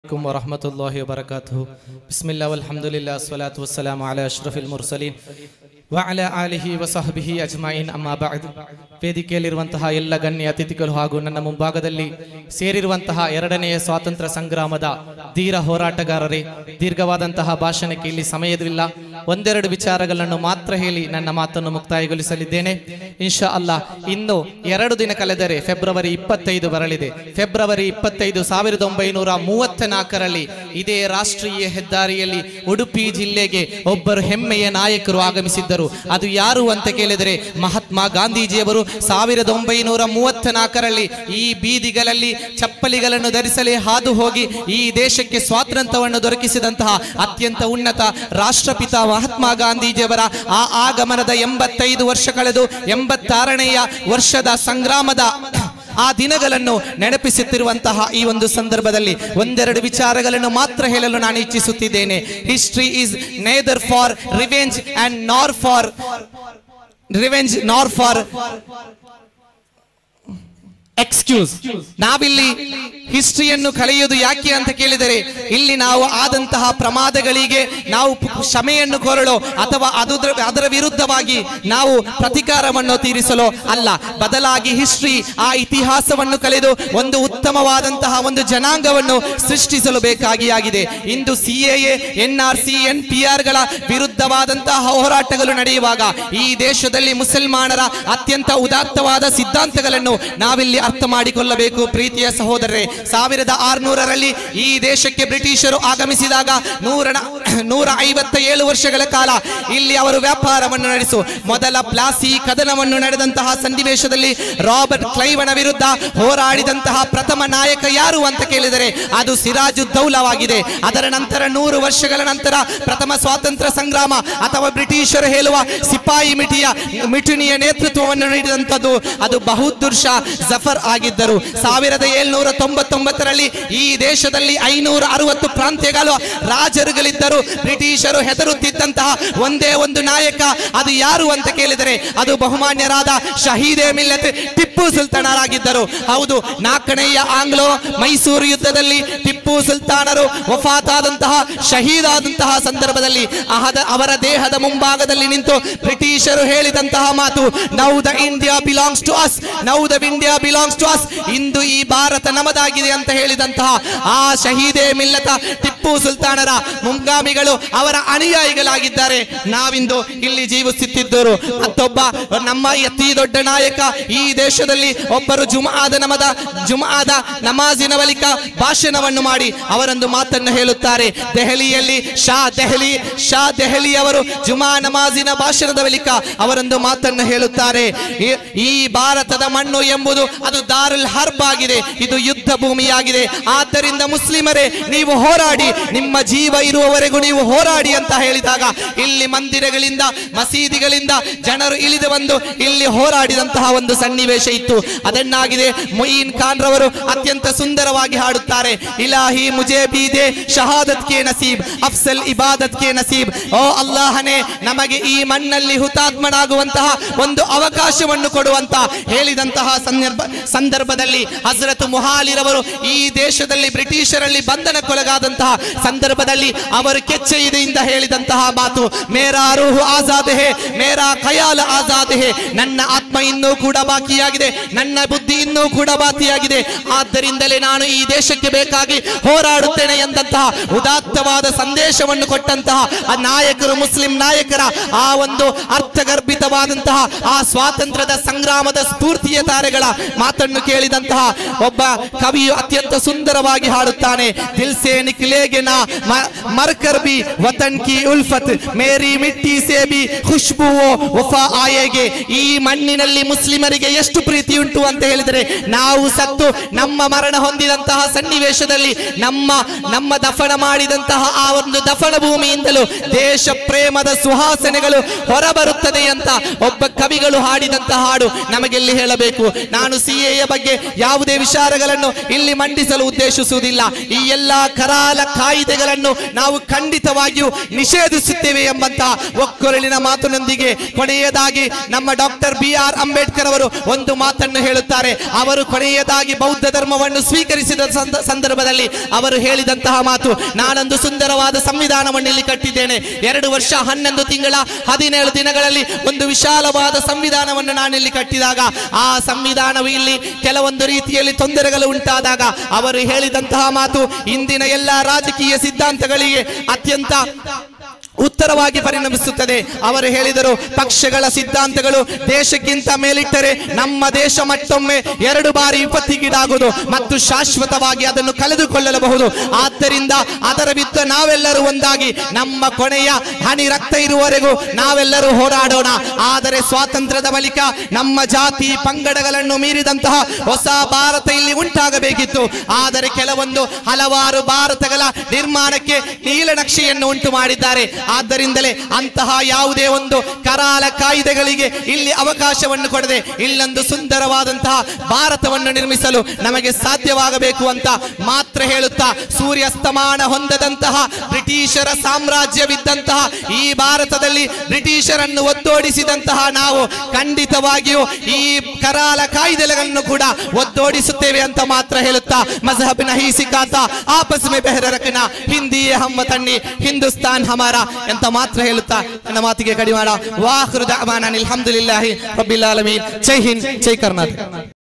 عليكم ورحمة الله وبركاته بسم الله والحمد لله والصلاة والسلام على أشرف المرسلين وعلى آله وصحبه أجمعين أما بعد ವೇದಿಕೆಯಲ್ಲಿರುವಂತಹ ಎಲ್ಲ ಗಣ್ಯ ಅತಿಥಿಗಳು ಹಾಗೂ ನನ್ನ ಮುಂಭಾಗದಲ್ಲಿ ಸೇರಿರುವಂತಹ ಎರಡನೆಯ ಸ್ವಾತಂತ್ರ್ಯ ಸಂಗ್ರಾಮದ ಧೀರ ಹೋರಾಟಗಾರರೇ ದೀರ್ಘವಾದಂತಹ ಭಾಷಣಕ್ಕೆ ಇಲ್ಲಿ ಸಮಯವಿಲ್ಲ ಒಂದೆರಡು ವಿಚಾರಗಳನ್ನು ಮಾತ್ರ ಹೇಳಿ ನನ್ನ ಮಾತನ್ನು ಮುಕ್ತಾಯಗೊಳಿಸಲಿದ್ದೇನೆ ಇನ್ಶಾ ಅಲ್ಲಾ ಇನ್ನು ಎರಡು ದಿನ ಕಳೆದರೆ ಫೆಬ್ರವರಿ ಇಪ್ಪತ್ತೈದು ಬರಲಿದೆ ಫೆಬ್ರವರಿ ಇಪ್ಪತ್ತೈದು ಸಾವಿರದ ಒಂಬೈನೂರ ಮೂವತ್ತ ನಾಲ್ಕರಲ್ಲಿ ಇದೇ ರಾಷ್ಟ್ರೀಯ ಹೆದ್ದಾರಿಯಲ್ಲಿ ಉಡುಪಿ ಜಿಲ್ಲೆಗೆ ಒಬ್ಬರು ಹೆಮ್ಮೆಯ ನಾಯಕರು ಆಗಮಿಸಿದ್ದರು ಅದು ಯಾರು ಅಂತ ಕೇಳಿದರೆ ಮಹಾತ್ಮ ಗಾಂಧೀಜಿಯವರು ಸಾವಿರದ ಒಂಬೈನೂರ ಮೂವತ್ತ ನಾಲ್ಕರಲ್ಲಿ ಈ ಬೀದಿಗಳಲ್ಲಿ ಚಪ್ಪಲಿಗಳನ್ನು ಧರಿಸಲೇ ಹಾದು ಹೋಗಿ ಈ ದೇಶಕ್ಕೆ ಸ್ವಾತಂತ್ರ್ಯವನ್ನು ದೊರಕಿಸಿದಂತಹ ಅತ್ಯಂತ ಉನ್ನತ ರಾಷ್ಟ್ರಪಿತ ಮಹಾತ್ಮ ಗಾಂಧೀಜಿಯವರ ಆ ಆಗಮನದ ಎಂಬತ್ತೈದು ವರ್ಷ ಕಳೆದು ಎಂಬತ್ತಾರನೆಯ ವರ್ಷದ ಸಂಗ್ರಾಮದ ಆ ದಿನಗಳನ್ನು ನೆನಪಿಸುತ್ತಿರುವಂತಹ ಈ ಒಂದು ಸಂದರ್ಭದಲ್ಲಿ ಒಂದೆರಡು ವಿಚಾರಗಳನ್ನು ಮಾತ್ರ ಹೇಳಲು ನಾನು ಇಚ್ಛಿಸುತ್ತಿದ್ದೇನೆ history is neither for revenge and nor for revenge nor for excuse ನಾವಿಲ್ಲಿ ಹಿಸ್ಟ್ರಿಯನ್ನು ಕಳೆಯುವುದು ಯಾಕೆ ಅಂತ ಕೇಳಿದರೆ ಇಲ್ಲಿ ನಾವು ಆದಂತಹ ಪ್ರಮಾದಗಳಿಗೆ ನಾವು ಪ- ಕ್ಷಮೆಯನ್ನು ಕೋರಲು ಅಥವಾ ಅದು ಅದರ ವಿರುದ್ಧವಾಗಿ ನಾವು ಪ್ರತಿಕಾರವನ್ನು ತೀರಿಸಲು ಅಲ್ಲ ಬದಲಾಗಿ ಹಿಸ್ಟ್ರಿ ಆ ಇತಿಹಾಸವನ್ನು ಕಳೆದು ಒಂದು ಉತ್ತಮವಾದಂತಹ ಒಂದು ಜನಾಂಗವನ್ನು ಸೃಷ್ಟಿಸಲು ಬೇಕಾಗಿ ಆಗಿದೆ ಇಂದು C A N R C N P R ಗಳ ವಿರುದ್ಧವಾದಂತಹ ಹೋರಾಟಗಳು ನಡೆಯುವಾಗ ಈ ದೇಶದಲ್ಲಿ ಮುಸಲ್ಮಾನರ ಅತ್ಯಂತ ಉದಾತ್ತವಾದ ಸಿದ್ಧಾಂತಗಳನ್ನು ನಾವಿಲ್ಲಿ ಅರ್ಥ ಮಾಡಿಕೊಳ್ಳಬೇಕು ಪ್ರೀತಿಯ ಸಹೋದರರೇ ಸಾವಿರದ ಆರುನೂರರಲ್ಲಿ ಈ ದೇಶಕ್ಕೆ ಬ್ರಿಟಿಷರು ಆಗಮಿಸಿದಾಗ ನೂರ ನೂರ ಐವತ್ತ ಏಳು ವರ್ಷಗಳ ಕಾಲ ಇಲ್ಲಿ ಅವರು ವ್ಯಾಪಾರವನ್ನು ನಡೆಸು ಮೊದಲ ಪ್ಲಾಸಿ ಕದನವನ್ನು ನಡೆದಂತಹ ಸನ್ನಿವೇಶದಲ್ಲಿ ರಾಬರ್ಟ್ ಕ್ಲೈವನ ವಿರುದ್ಧ ಹೋರಾಡಿದಂತಹ ಪ್ರಥಮ ನಾಯಕ ಯಾರು ಅಂತ ಕೇಳಿದರೆ ಅದು ಸಿರಾಜುದ್ದೌಲವಾಗಿದೆ ಅದರ ನಂತರ ನೂರು ವರ್ಷಗಳ ನಂತರ ಪ್ರಥಮ ಸ್ವಾತಂತ್ರ್ಯ ಸಂಗ್ರಾಮ ಅಥವಾ ಬ್ರಿಟಿಷರು ಹೇಳುವ ಸಿಪಾಯಿ ಮಿಟಿಯ ಮಿಟುನಿಯ ನೇತೃತ್ವವನ್ನು ನೀಡಿದಂಥದ್ದು ಅದು ಬಹದ್ದೂರ್ ಶಾ ಜಫರ್ ಆಗಿದ್ದರು ಸಾವಿರದ ಏಳ್ನೂರ ತೊಂಬತ್ತೊಂಬತ್ತರಲ್ಲಿ ಈ ದೇಶದಲ್ಲಿ ಐನೂರ ಅರವತ್ತು ಪ್ರಾಂತ್ಯಗಳು ರಾಜರುಗಳಿದ್ದರು ಬ್ರಿಟಿಷರು ಹೆದರುತ್ತಿದ್ದಂತಹ ಒಂದೇ ಒಂದು ನಾಯಕ ಅದು ಯಾರು ಅಂತ ಕೇಳಿದರೆ ಅದು ಬಹುಮಾನ್ಯರಾದ ಶಹೀದೆ ಮಿಲ್ಲತ್ ಟಿಪ್ಪು ಸುಲ್ತಾನರಾಗಿದ್ದರು ಹೌದು ನಾಲ್ಕನೆಯ ಆಂಗ್ಲೋ ಮೈಸೂರು ಯುದ್ಧದಲ್ಲಿ ಟಿಪ್ಪು ಸುಲ್ತಾನರು ವಫಾತಾದಂತಹ ಶಹೀದಾದಂತಹ ಸಂದರ್ಭದಲ್ಲಿ ಅಹದ ಅವರ ದೇಹದ ಮುಂಭಾಗದಲ್ಲಿ ನಿಂತು ಬ್ರಿಟಿಷರು ಹೇಳಿದಂತಹ ಮಾತು now the India belongs to us now the India belongs to us ಇಂದು ಈ ಭಾರತ ನಮದಾಗಿದೆ ಅಂತ ಹೇಳಿದಂತಹ ಆ ಶಹೀದೆ ಮಿಲ್ಲತ ಟಿಪ್ಪು ಸುಲ್ತಾನರ ಮುಂಗಾಮಿಗಳು ಅವರ ಅನುಯಾಯಿಗಳಾಗಿದ್ದಾರೆ ನಾವಿಂದು ಇಲ್ಲಿ ಜೀವಿಸುತ್ತಿದ್ದರು ಮತ್ತೊಬ್ಬ ನಮ್ಮ ಅತಿ ದೊಡ್ಡ ನಾಯಕ ಈ ದೇಶದಲ್ಲಿ ಒಬ್ಬರು ಜುಮಾದ ನಮದ ಜುಮಾದ ನಮಾಜಿನ ಬಳಿಕ ಭಾಷಣವನ್ನು ಮಾಡಿ ಅವರೊಂದು ಮಾತನ್ನು ಹೇಳುತ್ತಾರೆ ದೆಹಲಿಯಲ್ಲಿ ಶಾ ದೆಹಲಿ ಶಾ ದೆಹಲಿ ಅವರು ಜುಮಾ ನಮಾಜಿನ ಭಾಷಣದ ಬಳಿಕ ಅವರೊಂದು ಮಾತನ್ನು ಹೇಳುತ್ತಾರೆ ಈ- ಈ ಭಾರತದ ಮಣ್ಣು ಎಂಬುದು ಅದು ದಾರುಲ್ ಹರ್ಬ್ ಆಗಿದೆ ಇದು ಯುದ್ಧ ಭೂಮಿಯಾಗಿದೆ ಆದ್ದರಿಂದ ಮುಸ್ಲಿಮರೇ ನೀವು ಹೋರಾಡಿ ನಿಮ್ಮ ಜೀವ ಇರುವವರೆಗೂ ನೀವು ಹೋರಾಡಿ ಅಂತ ಹೇಳಿದಾಗ ಇಲ್ಲಿ ಮಂದಿರಗಳಿಂದ ಮಸೀದಿಗಳಿಂದ ಜನರು ಇಳಿದು ಬಂದು ಇಲ್ಲಿ ಹೋರಾಡಿದಂತಹ ಒಂದು ಸನ್ನಿವೇಶ ಇತ್ತು ಅದನ್ನಾಗಿದೆ ಮೊಯಿನ್ ಖಾನ್ ರವರು ಅತ್ಯಂತ ಸುಂದರವಾಗಿ ಹಾಡುತ್ತಾರೆ ಇಲಾಹಿ ಮುಜೆ ಬೀದೆ ಶಹಾದತ್ ಕೆ ನಸೀಬ್ ಅಫ್ಸಲ್ ಇಬಾದತ್ ಕೆ ನಸೀಬ್ ಓ ಅಲ್ಲಾಹನೇ ನಮಗೆ ಈ ಮಣ್ಣಲ್ಲಿ ಹುತಾತ್ಮನಾಗುವಂತಹ ಒಂದು ಅವಕಾಶವನ್ನು ಕೊಡುವಂತ ಹೇಳಿದಂತಹ ಸಂದರ್ಭ ಸಂದರ್ಭದಲ್ಲಿ ಹಜರತ್ ಮುಹಾಲಿರವರು ಈ ದೇಶದಲ್ಲಿ ಬ್ರಿಟಿಷರಲ್ಲಿ ಬಂಧನಕ್ಕೊಳಗಾದಂತಹ ಸಂದರ್ಭದಲ್ಲಿ ಅವರು ಕೆಚ್ಚೆದೆಯಿಂದ ಹೇಳಿದಂತಹ ಮಾತು ಮೇರಾ ರೂಹು ಆಜಾದ್ ಹೇ ಮೇರಾ ಖಯಾಲ ಆಜಾದ್ ಹೇ ನನ್ನ ಆತ್ಮ ಇನ್ನೂ ಕೂಡ ಬಾಕಿಯಾಗಿದೆ ನನ್ನ ಬುದ್ಧಿ ಇನ್ನೂ ಕೂಡ ಬಾಕಿಯಾಗಿದೆ ಆದ್ದರಿಂದಲೇ ನಾನು ಈ ದೇಶಕ್ಕೆ ಬೇಕಾಗಿ ಹೋರಾಡುತ್ತೇನೆ ಎಂದಂತಹ ಉದಾತ್ತವಾದ ಸಂದೇಶವನ್ನು ಕೊಟ್ಟಂತಹ ಆ ನಾಯಕರು ಮುಸ್ಲಿಂ ನಾಯಕರ ಆ ಒಂದು ಅರ್ಥಗರ್ಭಿತವಾದಂತಹ ಆ ಸ್ವಾತಂತ್ರ್ಯದ ಸಂಗ್ರಾಮದ ಸ್ಫೂರ್ತಿಯ ತಾರೆಗಳ ಮಾತನ್ನು ಕೇಳಿದಂತಹ ಒಬ್ಬ ಕವಿಯು ಅತ್ಯಂತ ಸುಂದರವಾಗಿ ಹಾಡುತ್ತಾನೆ ದಿಲ್ಸೆ ನಿಕ್ಲೇಗೆ ನಾ ಮ- ಮರ್ಕರ್ ಬಿ ವತನ್ ಕಿ ಉಲ್ಫತ್ ಮೇರಿ ಮಿಟ್ಟಿ ಸೇ ಬಿ ಖುಷ್ಬು ವಫಾ ಆಯೆಗೆ ಈ ಮಣ್ಣಿನಲ್ಲಿ ಮುಸ್ಲಿಮರಿಗೆ ಎಷ್ಟು ಪ್ರೀತಿ ಉಂಟು ಅಂತ ಹೇಳಿದರೆ ನಾವು ಸತ್ತು ನಮ್ಮ ಮರಣ ಹೊಂದಿದಂತಹ ಸನ್ನಿವೇಶದಲ್ಲಿ ನಮ್ಮ ನಮ್ಮ ದಫನ ಮಾಡಿದಂತಹ ಆ ಒಂದು ದಫನ ಭೂಮಿಯಿಂದಲೂ ದೇಶ ಪ್ರೇಮದ ಸುಹಾಸನೆಗಳು ಹೊರಬರುತ್ತದೆ ಅಂತ ಒಬ್ಬ ಕವಿಗಳು ಹಾಡಿದಂತಹ ಹಾಡು ನಮಗೆಲ್ಲಿ ಹೇಳಬೇಕು ನಾನು ಸಿ ಸಿಎಯ ಬಗ್ಗೆ ಯಾವುದೇ ವಿಚಾರಗಳನ್ನು ಇಲ್ಲಿ ಮಂಡಿಸಲು ಉದ್ದೇಶಿಸುವುದಿಲ್ಲ ಈ ಎಲ್ಲಾ ಕರಾಲ ಕಾಯ್ದೆಗಳನ್ನು ನಾವು ಖಂಡಿತವಾಗಿಯೂ ನಿಷೇಧಿಸುತ್ತೇವೆ ಎಂಬಂತಹ ಒಕ್ಕೊರಳಿನ ಮಾತಿನೊಂದಿಗೆ ಕೊನೆಯದಾಗಿ ನಮ್ಮ ಡಾಕ್ಟರ್ ಬಿ ಆರ್ ಅಂಬೇಡ್ಕರ್ ಅವರು ಒಂದು ಮಾತನ್ನು ಹೇಳುತ್ತಾರೆ ಅವರು ಕೊನೆಯದಾಗಿ ಬೌದ್ಧ ಧರ್ಮವನ್ನು ಸ್ವೀಕರಿಸಿದ ಸಂದ- ಸಂದರ್ಭದಲ್ಲಿ ಅವರು ಹೇಳಿದಂತಹ ಮಾತು ನಾನೊಂದು ಸುಂದರವಾದ ಸಂವಿಧಾನವನ್ನು ಇಲ್ಲಿ ಕಟ್ಟಿದ್ದೇನೆ ಎರಡು ವರ್ಷ ಹನ್ನೊಂದು ತಿಂಗಳ ಹದಿನೇಳು ದಿನಗಳಲ್ಲಿ ಒಂದು ವಿಶಾಲವಾದ ಸಂವಿಧಾನವನ್ನು ನಾನಿಲ್ಲಿ ಕಟ್ಟಿದಾಗ ಆ ಸಂವಿಧಾನವು ಇಲ್ಲಿ ಕೆಲವೊಂದು ರೀತಿಯಲ್ಲಿ ತೊಂದರೆಗಳು ಉಂಟಾದಾಗ ಅವರು ಹೇಳಿದಂತಹ ಮಾತು ಇಂದಿನ ಎಲ್ಲ ರಾಜಕೀಯ ಸಿದ್ಧಾಂತಗಳಿಗೆ ಅತ್ಯಂತ ಉತ್ತರವಾಗಿ ಪರಿಣಮಿಸುತ್ತದೆ ಅವರು ಹೇಳಿದರು ಪಕ್ಷಗಳ ಸಿದ್ಧಾಂತಗಳು ದೇಶಕ್ಕಿಂತ ಮೇಲಿಟ್ಟರೆ ನಮ್ಮ ದೇಶ ಮತ್ತೊಮ್ಮೆ ಎರಡು ಬಾರಿ ವಿಪತ್ತಿಗೀಡಾಗುವುದು ಮತ್ತು ಶಾಶ್ವತವಾಗಿ ಅದನ್ನು ಕಳೆದುಕೊಳ್ಳಬಹುದು ಆದ್ದರಿಂದ ಅದರ ವಿರುದ್ಧ ನಾವೆಲ್ಲರೂ ಒಂದಾಗಿ ನಮ್ಮ ಕೊನೆಯ ಹನಿ ರಕ್ತ ಇರುವವರೆಗೂ ನಾವೆಲ್ಲರೂ ಹೋರಾಡೋಣ ಆದರೆ ಸ್ವಾತಂತ್ರ್ಯದ ಬಳಿಕ ನಮ್ಮ ಜಾತಿ ಪಂಗಡಗಳನ್ನು ಮೀರಿದಂತಹ ಹೊಸ ಭಾರತ ಇಲ್ಲಿ ಉಂಟಾಗಬೇಕಿತ್ತು ಆದರೆ ಕೆಲವೊಂದು ಹಲವಾರು ಭಾರತಗಳ ನಿರ್ಮಾಣಕ್ಕೆ ನೀಲನಕ್ಷೆಯನ್ನು ಉಂಟು ಮಾಡಿದ್ದಾರೆ ಆದ್ದರಿಂದಲೇ ಅಂತಹ ಯಾವುದೇ ಒಂದು ಕರಾಲ ಕಾಯ್ದೆಗಳಿಗೆ ಇಲ್ಲಿ ಅವಕಾಶವನ್ನು ಕೊಡದೆ ಇಲ್ಲೊಂದು ಸುಂದರವಾದಂತಹ ಭಾರತವನ್ನು ನಿರ್ಮಿಸಲು ನಮಗೆ ಸಾಧ್ಯವಾಗಬೇಕು ಅಂತ ಮಾತ್ರ ಹೇಳುತ್ತಾ ಸೂರ್ಯಾಸ್ತಮಾನ ಹೊಂದದಂತಹ ಬ್ರಿಟಿಷರ ಸಾಮ್ರಾಜ್ಯವಿದ್ದಂತಹ ಈ ಭಾರತದಲ್ಲಿ ಬ್ರಿಟಿಷರನ್ನು ಒತ್ತೋಡಿಸಿದಂತಹ ನಾವು ಖಂಡಿತವಾಗಿಯೂ ಈ ಕರಾಲ ಕಾಯ್ದೆಗಳನ್ನು ಕೂಡ ಒತ್ತೋಡಿಸುತ್ತೇವೆ ಅಂತ ಮಾತ್ರ ಹೇಳುತ್ತಾ ಮಜಹಬಿನ ಹಿ ಸಿಕ್ಕಾತ ಆಪಸ್ ಮೇ ಬೆಹರ ರಖನಾ ಹಿಂದಿ ಹಮ್ಮ ತಣ್ಣಿ ಹಿಂದೂಸ್ತಾನ್ ಹಮಾರ ಅಂತ ಮಾತ್ರ ಹೇಳುತ್ತಾ ನನ್ನ ಮಾತಿಗೆ ಕಡಿವಾಡ ವಾಹೃದ ಅಮಾನ ಅಲ್ಹಮ್ದುಲಿಲ್ಲಾಹಿ ರಬ್ಬಿಲ್ ಆಲಮೀನ್ ಜೈ ಹಿಂದ್ ಜೈ ಕರ್ನಾಟಕ